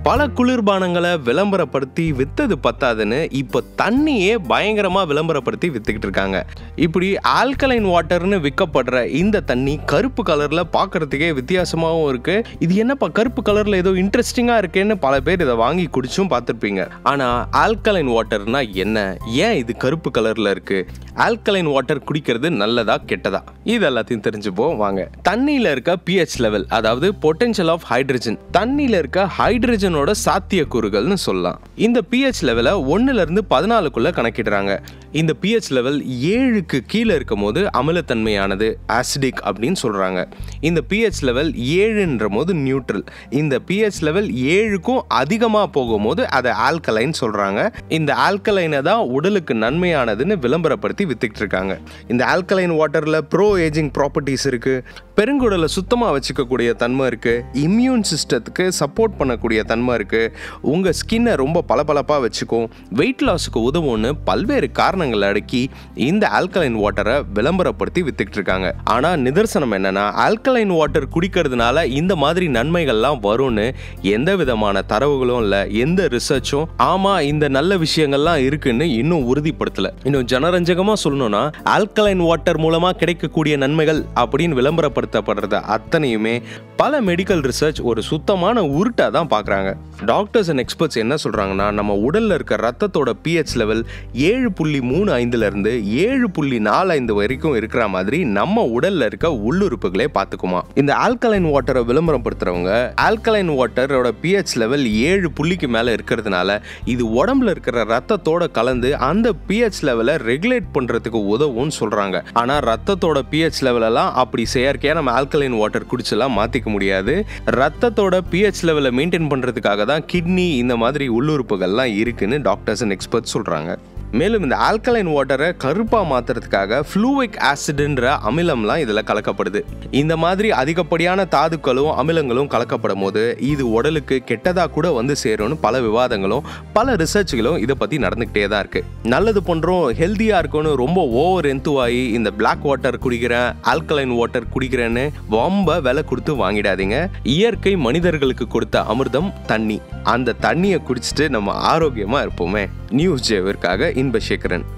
பல குளிர்பானங்களை விளம்பரப்படுத்தி வித்தது பத்தாதுன்னு இப்போ தண்ணியே பயங்கரமா விளம்பரப்படுத்தி வித்துக்கிட்டு இருக்காங்க இப்படி ஆல்கலைன் வாட்டர்னு விற்கப்படுற இந்த தண்ணி கருப்பு கலர்ல பார்க்கறதுக்கே வித்தியாசமாகவும் இருக்கு இது என்னப்பா கருப்பு கலர்ல ஏதோ இன்ட்ரெஸ்டிங்கா இருக்கேன்னு பல பேர் இதை வாங்கி குடிச்சும் பார்த்துருப்பீங்க ஆனா ஆல்கலைன் வாட்டர்னா என்ன ஏன் இது கருப்பு கலர்ல இருக்கு ஆல்கலைன் வாட்டர் குடிக்கிறது நல்லதா கெட்டதா இது எல்லாத்தையும் தெரிஞ்சுப்போம் வாங்க தண்ணியில இருக்க பிஹெச் லெவல் அதாவது பொட்டன்ஷியல் ஆஃப் ஹைட்ரஜன் தண்ணியில இருக்க ஹைட்ரஜனோட சாத்தியக்கூறுகள்னு சொல்லலாம் இந்த பிஹெச் லெவலை ஒன்னுல இருந்து பதினாலுக்குள்ள கணக்கிடுறாங்க இந்த பிஹெச் லெவல் ஏழுக்கு கீழே இருக்கும் போது அமிலத்தன்மையானது ஆசிடிக் அப்படின்னு சொல்றாங்க இந்த பிஹெச் லெவல் ஏழுன்ற போது நியூட்ரல் இந்த பிஹெச் லெவல் ஏழுக்கும் அதிகமாக போகும்போது அதை ஆல்கலைன் சொல்றாங்க இந்த ஆல்கலைனை தான் உடலுக்கு நன்மையானதுன்னு விளம்பரப்படுத்தி வித்துக்கிட்டு இருக்காங்க இந்த ஆல்கலைன் வாட்டர்ல ப்ரோ ஏஜிங் ப்ராப்பர்ட்டிஸ் இருக்கு பெருங்குடலை சுத்தமாக வச்சுக்கக்கூடிய தன்மை இருக்கு இம்யூன் சிஸ்டத்துக்கு சப்போர்ட் பண்ணக்கூடிய தன்மை இருக்கு உங்க ஸ்கின்னை ரொம்ப பளபளப்பா வச்சுக்கும் வெயிட் லாஸுக்கு உதவும்னு பல்வேறு காரணங்களை அடக்கி இந்த ஆல்கலைன் வாட்டரை விளம்பரப்படுத்தி வித்துக்கிட்டு இருக்காங்க ஆனா நிதர்சனம் என்னன்னா ஆல்கலைன் வாட்டர் குடிக்கிறதுனால இந்த மாதிரி நன்மைகள்லாம் வரும்னு எந்த விதமான தரவுகளும் இல்லை எந்த ரிசர்ச்சும் ஆமா இந்த நல்ல விஷயங்கள்லாம் இருக்குன்னு இன்னும் உறுதிப்படுத்தல இன்னும் ஜனரஞ்சகமா சொல்லணும்னா ஆல்கலைன் வாட்டர் மூலமா கிடைக்கக்கூடிய நன்மைகள் அப்படின்னு விளம்பரப்படுத்தப்படுறது அத்தனையுமே பல மெடிக்கல் ரிசர்ச் ஒரு சுத்தமான உருட்டா தான் பார்க்குறாங்க டாக்டர்ஸ் அண்ட் எக்ஸ்பர்ட்ஸ் என்ன சொல்றாங்கன்னா நம்ம உடல்ல இருக்க ரத்தத்தோட பிஹெச் லெவல் ஏழு புள்ளி மூணு ஐந்துல இருந்து ஏழு புள்ளி நாலு ஐந்து வரைக்கும் இருக்கிற மாதிரி நம்ம உடல்ல இருக்க உள்ளுறுப்புகளே பார்த்துக்குமா இந்த ஆல்கலைன் வாட்டரை விளம்பரப்படுத்துறவங்க ஆல்கலைன் வாட்டரோட பிஹெச் லெவல் ஏழு புள்ளிக்கு மேல இருக்கிறதுனால இது உடம்புல இருக்கிற ரத்தத்தோட கலந்து அந்த பிஹெச் லெவலை ரெகுலேட் பண்றதுக்கு உதவும்னு சொல்றாங்க ஆனா ரத்தத்தோட பிஹெச் லெவலெல்லாம் அப்படி செயற்கையா நம்ம ஆல்கலைன் வாட்டர் குடிச்செல்லாம் மாத்திக்க முடியாது ரத்தத்தோட பிஹெச் லெவலை மெயின்டைன் பண்றதுக்காக தான் கிட்னி இந்த மாதிரி உள்ளுறுப்புகள்லாம் இருக்குன்னு டாக்டர்ஸ் அண்ட் எக்ஸ்பர்ட்ஸ் சொல்றாங்க மேலும் இந்த ஆல்கலைன் வாட்டரை கருப்பாக மாற்றுறதுக்காக ஃப்ளூவிக் ஆசிட்ன்ற அமிலம்லாம் இதில் கலக்கப்படுது இந்த மாதிரி அதிகப்படியான தாதுக்களும் அமிலங்களும் கலக்கப்படும் போது இது உடலுக்கு கெட்டதாக கூட வந்து சேரும்னு பல விவாதங்களும் பல ரிசர்ச்களும் இதை பற்றி நடந்துக்கிட்டே தான் இருக்குது நல்லது பண்ணுறோம் ஹெல்த்தியாக இருக்கும்னு ரொம்ப ஓவர் எந்துவாகி இந்த பிளாக் வாட்டர் குடிக்கிறேன் ஆல்கலைன் வாட்டர் குடிக்கிறேன்னு ரொம்ப விலை கொடுத்து வாங்கிடாதீங்க இயற்கை மனிதர்களுக்கு கொடுத்த அமிர்தம் தண்ணி அந்த தண்ணியை குடிச்சிட்டு நம்ம ஆரோக்கியமாக இருப்போமே நியூஸ் ஜேவிற்காக இன்பசேகரன்